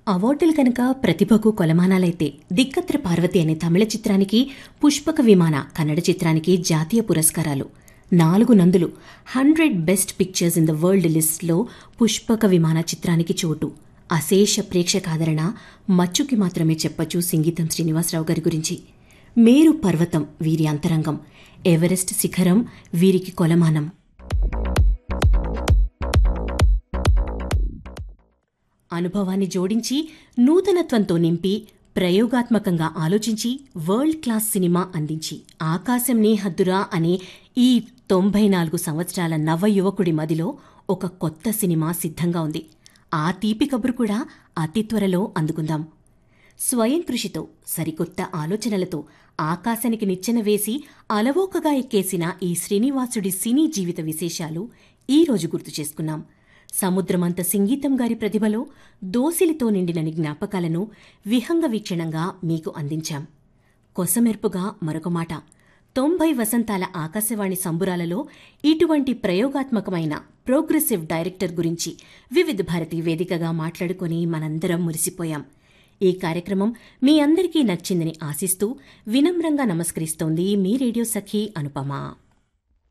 అవార్డులు కనుక ప్రతిభకు కొలమానాలైతే దిక్కత్ర పార్వతి అనే తమిళ చిత్రానికి పుష్పక విమాన కన్నడ చిత్రానికి జాతీయ పురస్కారాలు నాలుగు నందులు hundred best pictures in the world లిస్ట్లో పుష్పక విమాన చిత్రానికి చోటు అశేష ప్రేక్షకాదరణ మచ్చుకి మాత్రమే చెప్పచ్చు సంగీతం శ్రీనివాసరావు గారి గురించి మేరు పర్వతం వీరి అంతరంగం ఎవరెస్ట్ శిఖరం వీరికి కొలమానం అనుభవాన్ని జోడించి నూతనత్వంతో నింపి ప్రయోగాత్మకంగా ఆలోచించి వరల్డ్ క్లాస్ సినిమా అందించి ఆకాశంనే హద్దురా అనే ఈ తొంభై నాలుగు సంవత్సరాల నవ యువకుడి మదిలో ఒక కొత్త సినిమా సిద్ధంగా ఉంది ఆ తీపి కబురు కూడా అతి త్వరలో అందుకుందాం స్వయం కృషితో సరికొత్త ఆలోచనలతో ఆకాశానికి నిచ్చెన వేసి అలవోకగా ఎక్కేసిన ఈ శ్రీనివాసుడి సినీ జీవిత విశేషాలు ఈ రోజు గుర్తు చేసుకున్నాం సముద్రమంత సంగీతం గారి ప్రతిభలో దోసిలితో నిండిన జ్ఞాపకాలను విహంగ వీక్షణంగా మీకు అందించాం కొసమెరుపుగా మరొక మాట తొంభై వసంతాల ఆకాశవాణి సంబురాలలో ఇటువంటి ప్రయోగాత్మకమైన ప్రోగ్రెసివ్ డైరెక్టర్ గురించి వివిధ భారతి వేదికగా మాట్లాడుకొని మనందరం మురిసిపోయాం ఈ కార్యక్రమం మీ అందరికీ నచ్చిందని ఆశిస్తూ వినమ్రంగా నమస్కరిస్తోంది మీ రేడియో సఖీ అనుపమ